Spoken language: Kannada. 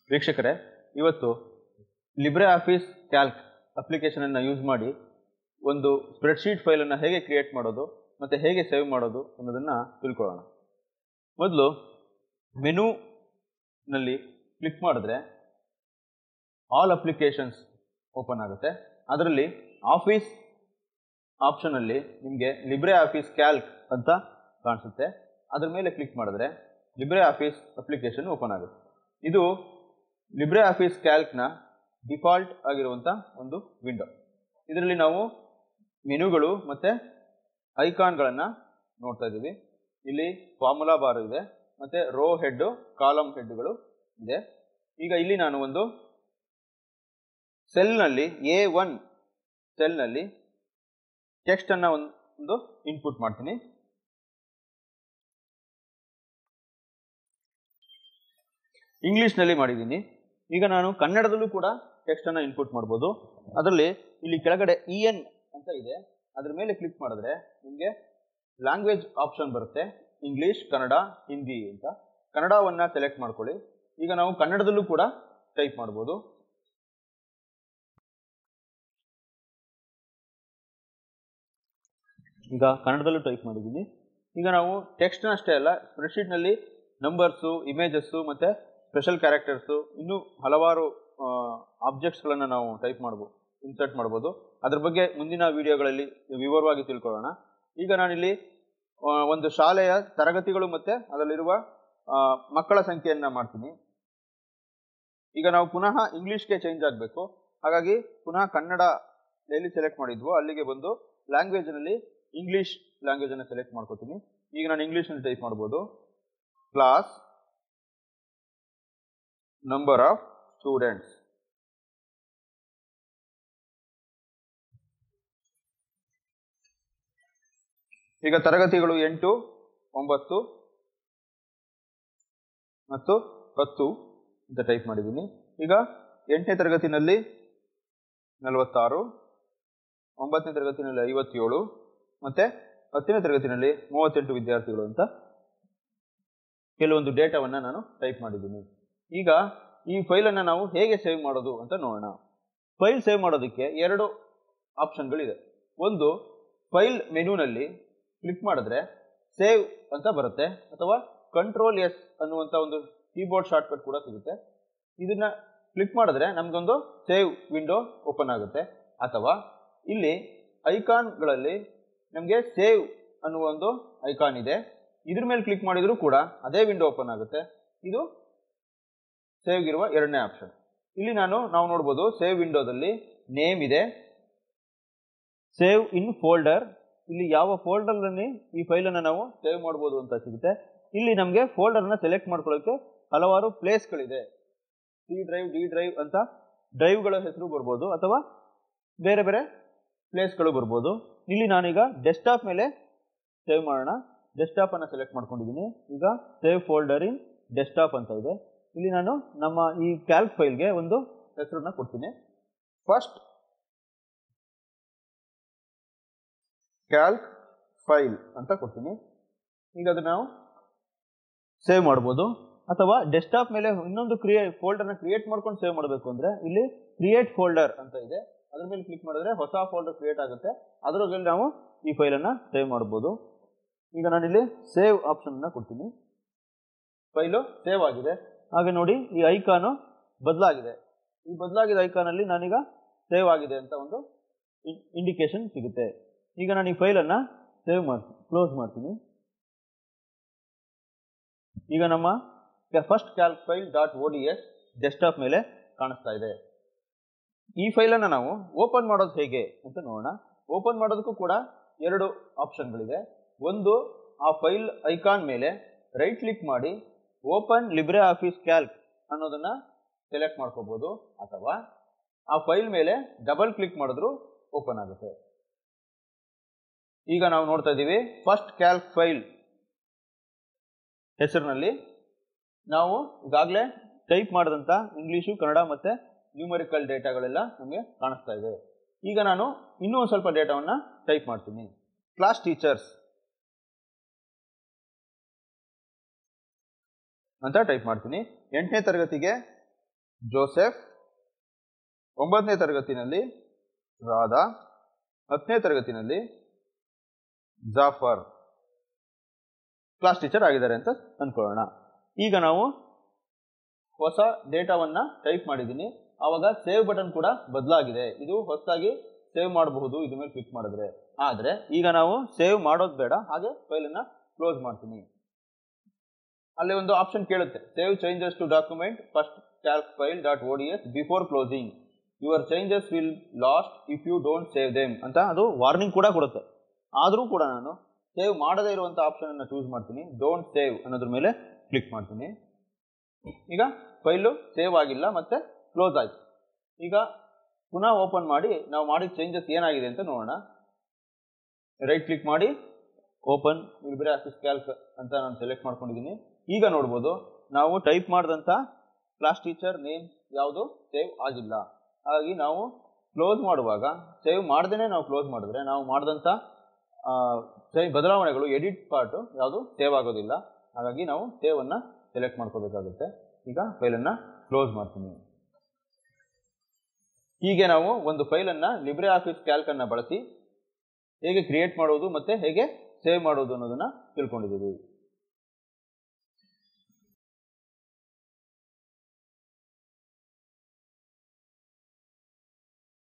ವೀಕ್ಷಕರೇ ಇವತ್ತು ಲಿಬ್ರೆ ಆಫೀಸ್ ಕ್ಯಾಲ್ಕ್ ಅಪ್ಲಿಕೇಶನನ್ನು ಯೂಸ್ ಮಾಡಿ ಒಂದು ಸ್ಪ್ರೆಡ್ಶೀಟ್ ಫೈಲನ್ನು ಹೇಗೆ ಕ್ರಿಯೇಟ್ ಮಾಡೋದು ಮತ್ತು ಹೇಗೆ ಸೇವ್ ಮಾಡೋದು ಅನ್ನೋದನ್ನು ತಿಳ್ಕೊಳ್ಳೋಣ ಮೊದಲು ಮೆನುನಲ್ಲಿ ಕ್ಲಿಕ್ ಮಾಡಿದ್ರೆ ಆಲ್ ಅಪ್ಲಿಕೇಶನ್ಸ್ ಓಪನ್ ಆಗುತ್ತೆ ಅದರಲ್ಲಿ ಆಫೀಸ್ ಆಪ್ಷನಲ್ಲಿ ನಿಮಗೆ ಲಿಬ್ರೆ ಆಫೀಸ್ ಕ್ಯಾಲ್ಕ್ ಅಂತ ಕಾಣಿಸುತ್ತೆ ಅದ್ರ ಮೇಲೆ ಕ್ಲಿಕ್ ಮಾಡಿದ್ರೆ ಲಿಬ್ರೆ ಆಫೀಸ್ ಅಪ್ಲಿಕೇಶನ್ ಓಪನ್ ಆಗುತ್ತೆ ಇದು ಲಿಬ್ರೆ ಆಫೀಸ್ ಕ್ಯಾಲ್ಕ್ನ ಡಿಫಾಲ್ಟ್ ಆಗಿರುವಂಥ ಒಂದು ವಿಂಡೋ ಇದರಲ್ಲಿ ನಾವು ಮೆನುಗಳು ಮತ್ತು ಐಕಾನ್ಗಳನ್ನು ನೋಡ್ತಾ ಇದ್ದೀವಿ ಇಲ್ಲಿ ಫಾರ್ಮುಲಾ ಬಾರ್ ಇದೆ ಮತ್ತು ರೋ ಹೆಡ್ಡು ಕಾಲಮ್ ಹೆಡ್ಗಳು ಇದೆ ಈಗ ಇಲ್ಲಿ ನಾನು ಒಂದು ಸೆಲ್ನಲ್ಲಿ ಎ ಒನ್ ಸೆಲ್ನಲ್ಲಿ ಟೆಕ್ಸ್ಟನ್ನು ಒಂದು ಇನ್ಪುಟ್ ಮಾಡ್ತೀನಿ ಇಂಗ್ಲೀಷ್ನಲ್ಲಿ ಮಾಡಿದ್ದೀನಿ ಈಗ ನಾನು ಕನ್ನಡದಲ್ಲೂ ಕೂಡ ಟೆಕ್ಸ್ಟನ್ನು ಇನ್ಪುಟ್ ಮಾಡ್ಬೋದು ಅದರಲ್ಲಿ ಇಲ್ಲಿ ಕೆಳಗಡೆ ಇ ಎನ್ ಅಂತ ಇದೆ ಅದ್ರ ಮೇಲೆ ಕ್ಲಿಕ್ ಮಾಡಿದ್ರೆ ನಿಮಗೆ ಲ್ಯಾಂಗ್ವೇಜ್ ಆಪ್ಷನ್ ಬರುತ್ತೆ ಇಂಗ್ಲೀಷ್ ಕನ್ನಡ ಹಿಂದಿ ಅಂತ ಕನ್ನಡವನ್ನು ಸೆಲೆಕ್ಟ್ ಮಾಡ್ಕೊಳ್ಳಿ ಈಗ ನಾವು ಕನ್ನಡದಲ್ಲೂ ಕೂಡ ಟೈಪ್ ಮಾಡ್ಬೋದು ಈಗ ಕನ್ನಡದಲ್ಲೂ ಟೈಪ್ ಮಾಡಿದ್ದೀನಿ ಈಗ ನಾವು ಟೆಕ್ಸ್ಟ್ನ ಅಷ್ಟೇ ಅಲ್ಲ ಸ್ಪ್ರೆಡ್ಶೀಟ್ನಲ್ಲಿ ನಂಬರ್ಸು ಇಮೇಜಸ್ಸು ಮತ್ತು ಸ್ಪೆಷಲ್ ಕ್ಯಾರೆಕ್ಟರ್ಸು ಇನ್ನೂ ಹಲವಾರು ಆಬ್ಜೆಕ್ಟ್ಸ್ಗಳನ್ನು ನಾವು ಟೈಪ್ ಮಾಡ್ಬೋದು ಇನ್ಸರ್ಟ್ ಮಾಡ್ಬೋದು ಅದ್ರ ಬಗ್ಗೆ ಮುಂದಿನ ವಿಡಿಯೋಗಳಲ್ಲಿ ವಿವರವಾಗಿ ತಿಳ್ಕೊಳ್ಳೋಣ ಈಗ ನಾನಿಲ್ಲಿ ಆ, ಒಂದು ಶಾಲೆಯ ತರಗತಿಗಳು ಮತ್ತು ಅದರಲ್ಲಿರುವ ಆ, ಮಕ್ಕಳ ಸಂಖ್ಯೆಯನ್ನು ಮಾಡ್ತೀನಿ ಈಗ ನಾವು ಪುನಃ ಇಂಗ್ಲೀಷ್ಗೆ ಚೇಂಜ್ ಆಗಬೇಕು ಹಾಗಾಗಿ ಪುನಃ ಕನ್ನಡ ಎಲ್ಲಿ ಸೆಲೆಕ್ಟ್ ಮಾಡಿದ್ವೋ ಅಲ್ಲಿಗೆ ಬಂದು ಲ್ಯಾಂಗ್ವೇಜ್ನಲ್ಲಿ ಇಂಗ್ಲೀಷ್ ಲ್ಯಾಂಗ್ವೇಜನ್ನು ಸೆಲೆಕ್ಟ್ ಮಾಡ್ಕೋತೀನಿ ಈಗ ನಾನು ಇಂಗ್ಲೀಷ್ನಲ್ಲಿ ಟೈಪ್ ಮಾಡ್ಬೋದು ಕ್ಲಾಸ್ ನಂಬರ್ ಆಫ್ ಸ್ಟೂಡೆಂಟ್ಸ್ ಈಗ ತರಗತಿಗಳು ಎಂಟು ಒಂಬತ್ತು ಮತ್ತು ಹತ್ತು ಅಂತ ಟೈಪ್ ಮಾಡಿದ್ದೀನಿ ಈಗ ಎಂಟನೇ ತರಗತಿನಲ್ಲಿ ನಲವತ್ತಾರು ಒಂಬತ್ತನೇ ತರಗತಿನಲ್ಲಿ ಐವತ್ತೇಳು ಮತ್ತು ಹತ್ತನೇ ತರಗತಿನಲ್ಲಿ ಮೂವತ್ತೆಂಟು ವಿದ್ಯಾರ್ಥಿಗಳು ಅಂತ ಕೆಲವೊಂದು ಡೇಟಾವನ್ನು ನಾನು ಟೈಪ್ ಮಾಡಿದ್ದೀನಿ ಈಗ ಈ ಫೈಲನ್ನು ನಾವು ಹೇಗೆ ಸೇವ್ ಮಾಡೋದು ಅಂತ ನೋಡೋಣ ಫೈಲ್ ಸೇವ್ ಮಾಡೋದಕ್ಕೆ ಎರಡು ಆಪ್ಷನ್ಗಳಿದೆ ಒಂದು ಫೈಲ್ ಮೆನುನಲ್ಲಿ ಕ್ಲಿಕ್ ಮಾಡಿದ್ರೆ ಸೇವ್ ಅಂತ ಬರುತ್ತೆ ಅಥವಾ ಕಂಟ್ರೋಲ್ ಎಸ್ ಅನ್ನುವಂಥ ಒಂದು ಕೀಬೋರ್ಡ್ ಶಾರ್ಟ್ಕಟ್ ಕೂಡ ಸಿಗುತ್ತೆ ಇದನ್ನ ಕ್ಲಿಕ್ ಮಾಡಿದ್ರೆ ನಮಗೊಂದು ಸೇವ್ ವಿಂಡೋ ಓಪನ್ ಆಗುತ್ತೆ ಅಥವಾ ಇಲ್ಲಿ ಐಕಾನ್ಗಳಲ್ಲಿ ನಮಗೆ ಸೇವ್ ಅನ್ನುವ ಒಂದು ಐಕಾನ್ ಇದೆ ಇದ್ರ ಮೇಲೆ ಕ್ಲಿಕ್ ಮಾಡಿದರೂ ಕೂಡ ಅದೇ ವಿಂಡೋ ಓಪನ್ ಆಗುತ್ತೆ ಇದು ಸೇವ್ ಇರುವ ಎರಡನೇ ಆಪ್ಷನ್ ಇಲ್ಲಿ ನಾನು ನಾವು ನೋಡ್ಬೋದು ಸೇವ್ ವಿಂಡೋದಲ್ಲಿ ನೇಮ್ ಇದೆ ಸೇವ್ ಇನ್ ಫೋಲ್ಡರ್ ಇಲ್ಲಿ ಯಾವ ಫೋಲ್ಡರ್ನಲ್ಲಿ ಈ ಫೈಲನ್ನು ನಾವು ಸೇವ್ ಮಾಡ್ಬೋದು ಅಂತ ಸಿಗುತ್ತೆ ಇಲ್ಲಿ ನಮಗೆ ಫೋಲ್ಡರ್ನ ಸೆಲೆಕ್ಟ್ ಮಾಡ್ಕೊಳ್ಳೋಕ್ಕೆ ಹಲವಾರು ಪ್ಲೇಸ್ಗಳಿದೆ ಸಿ ಡ್ರೈವ್ ಡಿ ಡ್ರೈವ್ ಅಂತ ಡ್ರೈವ್ಗಳ ಹೆಸರು ಬರ್ಬೋದು ಅಥವಾ ಬೇರೆ ಬೇರೆ ಪ್ಲೇಸ್ಗಳು ಬರ್ಬೋದು ಇಲ್ಲಿ ನಾನೀಗ ಡೆಸ್ಕ್ಟಾಪ್ ಮೇಲೆ ಸೇವ್ ಮಾಡೋಣ ಡೆಸ್ಕ್ಟಾಪ್ ಅನ್ನು ಸೆಲೆಕ್ಟ್ ಮಾಡ್ಕೊಂಡಿದ್ದೀನಿ ಈಗ ಸೇವ್ ಫೋಲ್ಡರ್ ಇನ್ ಡೆಸ್ಕ್ಟಾಪ್ ಅಂತ ಇದೆ ಇಲ್ಲಿ ನಾನು ನಮ್ಮ ಈ ಕ್ಯಾಲ್ಕ್ ಫೈಲ್ಗೆ ಒಂದು ಹೆಸರನ್ನ ಕೊಡ್ತೀನಿ ಫಸ್ಟ್ ಕ್ಯಾಲ್ಕ್ ಫೈಲ್ ಅಂತ ಕೊಡ್ತೀನಿ ಈಗ ಅದನ್ನ ನಾವು ಸೇವ್ ಮಾಡ್ಬೋದು ಅಥವಾ ಡೆಸ್ಕ್ಟಾಪ್ ಮೇಲೆ ಇನ್ನೊಂದು ಕ್ರಿಯೇ ಫೋಲ್ಡರ್ನ ಕ್ರಿಯೇಟ್ ಮಾಡ್ಕೊಂಡು ಸೇವ್ ಮಾಡಬೇಕು ಅಂದರೆ ಇಲ್ಲಿ ಕ್ರಿಯೇಟ್ ಫೋಲ್ಡರ್ ಅಂತ ಇದೆ ಅದ್ರ ಮೇಲೆ ಕ್ಲಿಕ್ ಮಾಡಿದ್ರೆ ಹೊಸ ಫೋಲ್ಡರ್ ಕ್ರಿಯೇಟ್ ಆಗುತ್ತೆ ಅದರಲ್ಲಿ ನಾವು ಈ ಫೈಲನ್ನು ಸೇವ್ ಮಾಡ್ಬೋದು ಈಗ ನಾನಿಲ್ಲಿ ಸೇವ್ ಆಪ್ಷನ್ನ ಕೊಡ್ತೀನಿ ಫೈಲು ಸೇವ್ ಆಗಿದೆ ಹಾಗೆ ನೋಡಿ ಈ ಐಕಾನು ಬದಲಾಗಿದೆ ಈ ಬದಲಾಗಿದ್ದ ಐಕಾನಲ್ಲಿ ನಾನೀಗ ಸೇವ್ ಆಗಿದೆ ಅಂತ ಒಂದು ಇಂಡಿಕೇಶನ್ ಸಿಗುತ್ತೆ ಈಗ ನಾನು ಈ ಫೈಲನ್ನು ಸೇವ್ ಮಾಡ್ತೀನಿ ಕ್ಲೋಸ್ ಮಾಡ್ತೀನಿ ಈಗ ನಮ್ಮ first Calc file dot O D S desktop ಮೇಲೆ ಕಾಣಿಸ್ತಾ ಇದೆ ಈ ಫೈಲನ್ನು ನಾವು ಓಪನ್ ಮಾಡೋದು ಹೇಗೆ ಅಂತ ನೋಡೋಣ ಓಪನ್ ಮಾಡೋದಕ್ಕೂ ಕೂಡ ಎರಡು ಆಪ್ಷನ್ಗಳಿದೆ ಒಂದು ಆ ಫೈಲ್ ಐಕಾನ್ ಮೇಲೆ ರೈಟ್ ಕ್ಲಿಕ್ ಮಾಡಿ ಓಪನ್ ಲಿಬ್ರೆ ಆಫೀಸ್ ಕ್ಯಾಲ್ಕ್ ಅನ್ನೋದನ್ನ ಸೆಲೆಕ್ಟ್ ಮಾಡ್ಕೋಬಹುದು ಅಥವಾ ಆ ಫೈಲ್ ಮೇಲೆ ಡಬಲ್ ಕ್ಲಿಕ್ ಮಾಡಿದ್ರು ಓಪನ್ ಆಗುತ್ತೆ ಈಗ ನಾವು ನೋಡ್ತಾ ಇದ್ದೀವಿ ಫಸ್ಟ್ ಕ್ಯಾಲ್ಕ್ ಫೈಲ್ ಹೆಸರಿನಲ್ಲಿ ನಾವು ಈಗಾಗಲೇ ಟೈಪ್ ಮಾಡಿದಂಥ ಇಂಗ್ಲೀಷು ಕನ್ನಡ ಮತ್ತು ನ್ಯೂಮರಿಕಲ್ ಡೇಟಾಗಳೆಲ್ಲ ನಮಗೆ ಕಾಣಿಸ್ತಾ ಇದೆ ಈಗ ನಾನು ಇನ್ನೂ ಒಂದು ಸ್ವಲ್ಪ ಡೇಟಾವನ್ನು ಟೈಪ್ ಮಾಡ್ತೀನಿ ಕ್ಲಾಸ್ ಟೀಚರ್ಸ್ ಅಂತ ಟೈಪ್ ಮಾಡ್ತೀನಿ ಎಂಟನೇ ತರಗತಿಗೆ ಜೋಸೆಫ್ ಒಂಬತ್ತನೇ ತರಗತಿನಲ್ಲಿ ರಾಧಾ ಹತ್ತನೇ ತರಗತಿನಲ್ಲಿ ಜಾಫರ್ ಕ್ಲಾಸ್ ಟೀಚರ್ ಆಗಿದ್ದಾರೆ ಅಂತ ಅನ್ಕೊಳ್ಳೋಣ ಈಗ ನಾವು ಹೊಸ ಡೇಟಾವನ್ನ ಟೈಪ್ ಮಾಡಿದ್ದೀನಿ ಆವಾಗ ಸೇವ್ ಬಟನ್ ಕೂಡ ಬದಲಾಗಿದೆ ಇದು ಹೊಸದಾಗಿ ಸೇವ್ ಮಾಡಬಹುದು ಇದ್ರ ಮೇಲೆ ಕ್ಲಿಕ್ ಮಾಡಿದ್ರೆ ಆದ್ರೆ ಈಗ ನಾವು ಸೇವ್ ಮಾಡೋದು ಬೇಡ ಹಾಗೆ ಫೈಲನ್ನ ಕ್ಲೋಸ್ ಮಾಡ್ತೀನಿ ಅಲ್ಲಿ ಒಂದು ಆಪ್ಷನ್ ಕೇಳುತ್ತೆ save changes to document first Calc file dot O D S before closing your changes will lost if you don't save them ಅಂತ ಅದು ವಾರ್ನಿಂಗ್ ಕೂಡ ಕೊಡುತ್ತೆ ಆದರೂ ಕೂಡ ನಾನು ಸೇವ್ ಮಾಡದೇ ಇರುವಂಥ ಆಪ್ಷನ್ ಅನ್ನು ಚೂಸ್ ಮಾಡ್ತೀನಿ ಡೋಂಟ್ ಸೇವ್ ಅನ್ನೋದ್ರ ಮೇಲೆ ಕ್ಲಿಕ್ ಮಾಡ್ತೀನಿ ಈಗ ಫೈಲು ಸೇವ್ ಆಗಿಲ್ಲ ಮತ್ತೆ ಕ್ಲೋಸ್ ಆಯ್ತು ಈಗ ಪುನಃ ಓಪನ್ ಮಾಡಿ ನಾವು ಮಾಡಿದ ಚೇಂಜಸ್ ಏನಾಗಿದೆ ಅಂತ ನೋಡೋಣ ರೈಟ್ ಕ್ಲಿಕ್ ಮಾಡಿ ಓಪನ್ ವಿಲ್ಬ್ರೆ ಆಫೀಸ್ ಕ್ಯಾಲ್ಕ್ ಅಂತ ನಾನು ಸೆಲೆಕ್ಟ್ ಮಾಡ್ಕೊಂಡಿದ್ದೀನಿ ಈಗ ನೋಡ್ಬೋದು ನಾವು ಟೈಪ್ ಮಾಡಿದಂಥ ಕ್ಲಾಸ್ ಟೀಚರ್ ನೇಮ್ ಯಾವುದು ಸೇವ್ ಆಗಿಲ್ಲ ಹಾಗಾಗಿ ನಾವು ಕ್ಲೋಸ್ ಮಾಡುವಾಗ ಸೇವ್ ಮಾಡ್ದೇ ನಾವು ಕ್ಲೋಸ್ ಮಾಡಿದ್ರೆ ನಾವು ಮಾಡಿದಂಥ ಸೇವ್ ಬದಲಾವಣೆಗಳು ಎಡಿಟ್ ಪಾರ್ಟು ಯಾವುದು ಸೇವ್ ಆಗೋದಿಲ್ಲ ಹಾಗಾಗಿ ನಾವು ಸೇವ್ ಅನ್ನ ಸೆಲೆಕ್ಟ್ ಮಾಡ್ಕೋಬೇಕಾಗುತ್ತೆ ಈಗ ಫೈಲನ್ನು ಕ್ಲೋಸ್ ಮಾಡ್ತೀನಿ ಹೀಗೆ ನಾವು ಒಂದು ಫೈಲನ್ನು ಲಿಬ್ರೆ ಆಫೀಸ್ ಕ್ಯಾಲ್ಕನ್ನು ಬಳಸಿ ಹೇಗೆ ಕ್ರಿಯೇಟ್ ಮಾಡೋದು ಮತ್ತೆ ಹೇಗೆ ಸೇವ್ ಮಾಡೋದು ಅನ್ನೋದನ್ನ ತಿಳ್ಕೊಂಡಿದ್ದೀವಿ